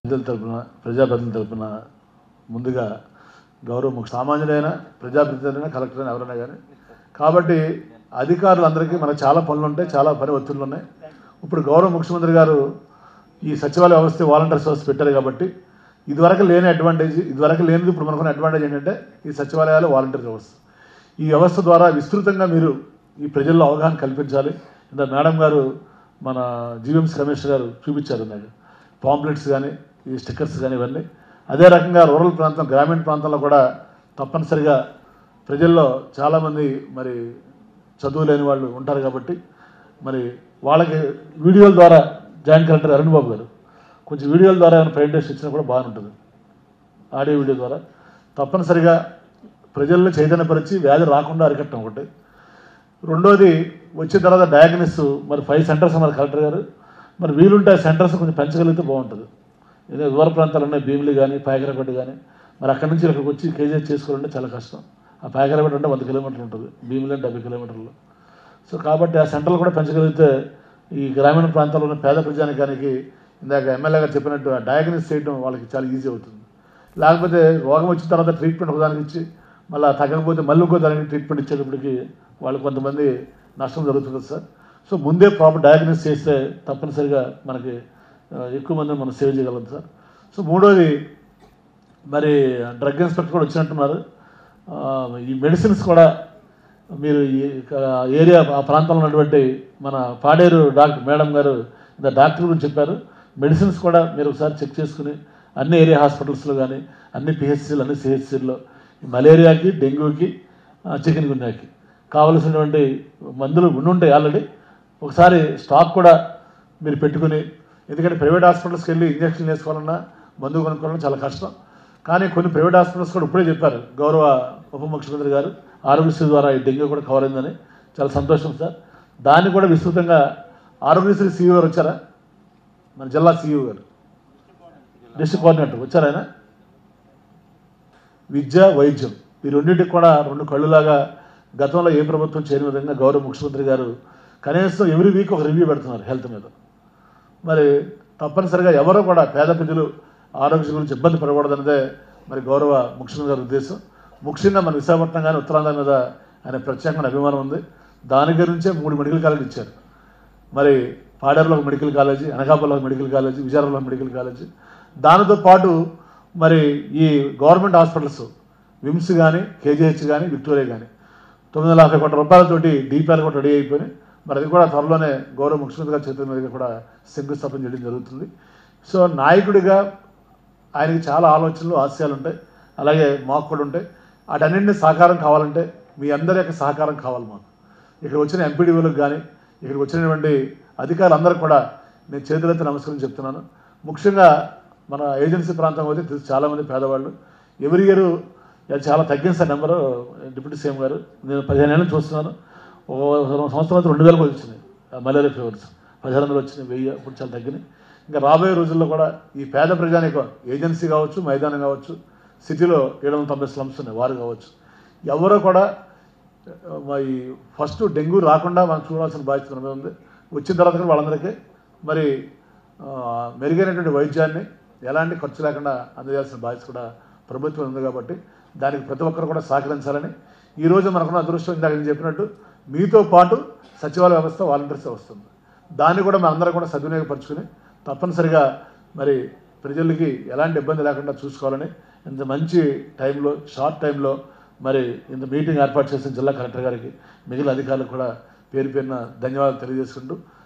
ప్రజల తరపున ప్రజాప్రతినిధుల తరపున ముందుగా గౌరవ ముఖ్య సామాన్యుడైన ప్రజాప్రతినిధులైనా కలెక్టర్ అయినా ఎవరైనా కానీ కాబట్టి అధికారులందరికీ మనకు చాలా పనులు ఉంటాయి చాలా పని ఒత్తిళ్ళు ఉన్నాయి ఇప్పుడు గౌరవ ముఖ్యమంత్రి గారు ఈ సచివాలయ వ్యవస్థ వాలంటీర్ వ్యవస్థ పెట్టారు కాబట్టి ఇదివరకు లేని అడ్వాంటేజ్ ఇదివరకు లేనిది ఇప్పుడు మనకున్న అడ్వాంటేజ్ ఏంటంటే ఈ సచివాలయాలు వాలంటీర్ వ్యవస్థ ఈ వ్యవస్థ ద్వారా విస్తృతంగా మీరు ఈ ప్రజల్లో అవగాహన కల్పించాలి ఇంత మేడం గారు మన జీవీఎంసీ కమిషనర్ గారు చూపించారు నాకు పాంప్లెట్స్ కానీ ఈ స్టిక్కర్స్ కానీ ఇవన్నీ అదే రకంగా రూరల్ ప్రాంతం గ్రామీణ ప్రాంతంలో కూడా తప్పనిసరిగా ప్రజల్లో చాలామంది మరి చదువు లేని వాళ్ళు ఉంటారు కాబట్టి మరి వాళ్ళకి వీడియోల ద్వారా జాయింట్ కలెక్టర్ అరుణ్ బాబు గారు కొంచెం వీడియోల ద్వారా ఏమైనా ప్రజెంటేషన్ ఇచ్చినా కూడా బాగుంటుంది ఆడియో వీడియో ద్వారా తప్పనిసరిగా ప్రజలను చైతన్యపరిచి వ్యాధి రాకుండా అరికట్టడం ఒకటి రెండోది వచ్చిన తర్వాత డయాగ్నోస్ మరి ఫైవ్ సెంటర్స్ మరి కలెక్టర్ గారు మరి వీలుంటే ఆ సెంటర్స్ కొంచెం పెంచగలిగితే బాగుంటుంది ఏదో దూర ప్రాంతాలు ఉన్నాయి భీమిలి కానీ పాయకరపేట కానీ మరి అక్కడి నుంచి ఇక్కడికి వచ్చి కేజీహెచ్ చేసుకోవాలంటే చాలా కష్టం ఆ పాయకరపేట అంటే వంద కిలోమీటర్లు ఉంటుంది భీమిలి అంటే డెబ్బై కిలోమీటర్లు సో కాబట్టి ఆ సెంటర్లు కూడా పెంచగలిగితే ఈ గ్రామీణ ప్రాంతాల్లో ఉన్న పేద ప్రజానికానికి ఇందాక ఎమ్మెల్యే గారు చెప్పినట్టు ఆ డయాగ్నోస్ చేయడం వాళ్ళకి చాలా ఈజీ అవుతుంది లేకపోతే రోగం వచ్చిన తర్వాత ట్రీట్మెంట్ ఒకదానికి ఇచ్చి మళ్ళీ తగ్గకపోతే మళ్ళీ ఇంకో దానికి ట్రీట్మెంట్ ఇచ్చేటప్పటికి వాళ్ళు కొంతమంది నష్టం జరుగుతుంది సార్ సో ముందే ప్రాపర్ డయాగ్నోస్ చేస్తే తప్పనిసరిగా మనకి ఆ, ఎక్కువ మందిని మనం సేవ్ చేయగలం సార్ సో మూడోది మరి డ్రగ్ ఇన్స్పెక్టర్ కూడా వచ్చినట్టున్నారు ఆ, ఈ మెడిసిన్స్ కూడా మీరు ఈ క- ఏరియా ఆ ప్రాంతంలో ఉన్నటువంటి మన పాడేరు డాక్టర్ మేడం గారు ఇంత డాక్టర్ గురించి చెప్పారు మెడిసిన్స్ కూడా మీరు ఒకసారి చెక్ చేసుకుని అన్ని ఏరియా హాస్పిటల్స్లో కానీ అన్ని పిహెచ్సీలు అన్ని సిహెచ్సీల్లో మలేరియాకి డెంగ్యూకి చికెన్ గున్యాకి కావలసినటువంటి మందులు ఉండుంటాయి ఆల్రెడీ ఒకసారి స్టాక్ కూడా మీరు పెట్టుకుని ఎందుకంటే ప్రైవేట్ హాస్పిటల్స్కి వెళ్ళి ఇంజక్షన్ వేసుకోవాలన్నా మందు కొనుక్కోవాలన్నా చాలా కష్టం కానీ కొన్ని ప్రైవేట్ హాస్పిటల్స్ కూడా ఇప్పుడే చెప్పారు గౌరవ ఉప ముఖ్యమంత్రి గారు ఆరోగ్యశ్రీ ద్వారా ఈ డెంగ్యూ కూడా కవర్ అయిందని చాలా సంతోషం సార్ దాన్ని కూడా విస్తృతంగా ఆరోగ్యశ్రీ సీఈఓ గారు వచ్చారా మన జిల్లా సీఈఓ గారు డిస్ట్రిక్ట్ కోఆర్డినేటర్ వచ్చారా ఆయన విద్య వైద్యం ఈ రెండింటికి కూడా రెండు కళ్ళులాగా గతంలో ఏ ప్రభుత్వం చేయని విధంగా గౌరవ ముఖ్యమంత్రి గారు కనీసం ఎవ్రీ వీక్ ఒక రివ్యూ పెడుతున్నారు హెల్త్ మీద మరి తప్పనిసరిగా ఎవరో కూడా పేద ప్రజలు ఆరోగ్యం గురించి ఇబ్బంది పడకూడదన్నదే మరి గౌరవ ముఖ్యమంత్రి గారి ఉద్దేశం ముఖ్యంగా మన విశాఖపట్నం కానీ ఉత్తరాంధ్ర మీద ఆయన ప్రత్యేకమైన అభిమానం ఉంది దాని గురించే మూడు మెడికల్ కాలేజీ ఇచ్చారు మరి పాడేరులో ఒక మెడికల్ కాలేజీ అనకాపల్లిలో ఒక మెడికల్ కాలేజీ విజయనగరంలో ఒక మెడికల్ కాలేజీ దానితో పాటు మరి ఈ గవర్నమెంట్ హాస్పిటల్స్ విమ్స్ కానీ కేజీహెచ్ కానీ విక్టోరియా కానీ తొమ్మిది వందల యాభై కోట్ల రూపాయలతోటి డీపీఆర్ కూడా రెడీ అయిపోయి మరి అది కూడా త్వరలోనే గౌరవ ముఖ్యమంత్రి గారి చేతుల మీదుగా కూడా శంకుస్థాపన చేయడం జరుగుతుంది సో నాయకుడిగా ఆయనకి చాలా ఆలోచనలు ఆశయాలు ఉంటాయి అలాగే మాకు కూడా ఉంటాయి వాటన్నింటినీ సహకారం కావాలంటే మీ అందరి యొక్క సహకారం కావాలి మాకు ఇక్కడ వచ్చిన ఎంపీడీఓలకు కానీ ఇక్కడికి వచ్చినటువంటి అధికారులందరూ కూడా నేను చేతులెత్తి నమస్కారం చెప్తున్నాను ముఖ్యంగా మన ఏజెన్సీ ప్రాంతం పోతే తెలుసు చాలామంది పేదవాళ్ళు ఎవరి ఇయర్ చాలా తగ్గింది సార్ నెంబరు డిప్యూటీ సీఎం గారు నేను పదిహేను ఏళ్ళని చూస్తున్నాను ఒక సంవత్సరం అయితే రెండు వేలకు వచ్చినాయి ఆ మలేరియా ఫీవర్స్ పదిహేను వందలు వచ్చినాయి వెయ్యి ఇప్పుడు చాలా తగ్గినాయి ఇంకా రాబోయే రోజుల్లో కూడా ఈ పేద ప్రజానికం ఏజెన్సీ కావచ్చు మైదానం కావచ్చు సిటీలో ఏడు వందల తొంభై స్లమ్స్ ఉన్నాయి వారు కావచ్చు ఎవరో కూడా మరి ఫస్ట్ డెంగ్యూ రాకుండా మనం చూడాల్సిన బాధ్యత మన మీద ఉంది వచ్చిన తర్వాత కూడా వాళ్ళందరికీ మరి ఆ, మెరుగైనటువంటి వైద్యాన్ని ఎలాంటి ఖర్చు లేకుండా అందజేయాల్సిన బాధ్యత కూడా ప్రభుత్వం ఉంది కాబట్టి దానికి ప్రతి ఒక్కరు కూడా సహకరించాలని ఈరోజు మనకున్న అదృష్టం ఇందాక నేను చెప్పినట్టు మీతో పాటు సచివాలయ వ్యవస్థ వాలంటీర్స్ వస్తుంది దాన్ని కూడా మనందరం కూడా సద్వినియోగపరచుకుని తప్పనిసరిగా మరి ప్రజలకి ఎలాంటి ఇబ్బంది లేకుండా చూసుకోవాలని ఇంత మంచి టైంలో షార్ట్ టైంలో మరి ఇంత మీటింగ్ ఏర్పాటు చేసిన జిల్లా కలెక్టర్ గారికి మిగిలిన అధికారులకు కూడా పేరు పేరున ధన్యవాదాలు తెలియజేసుకుంటూ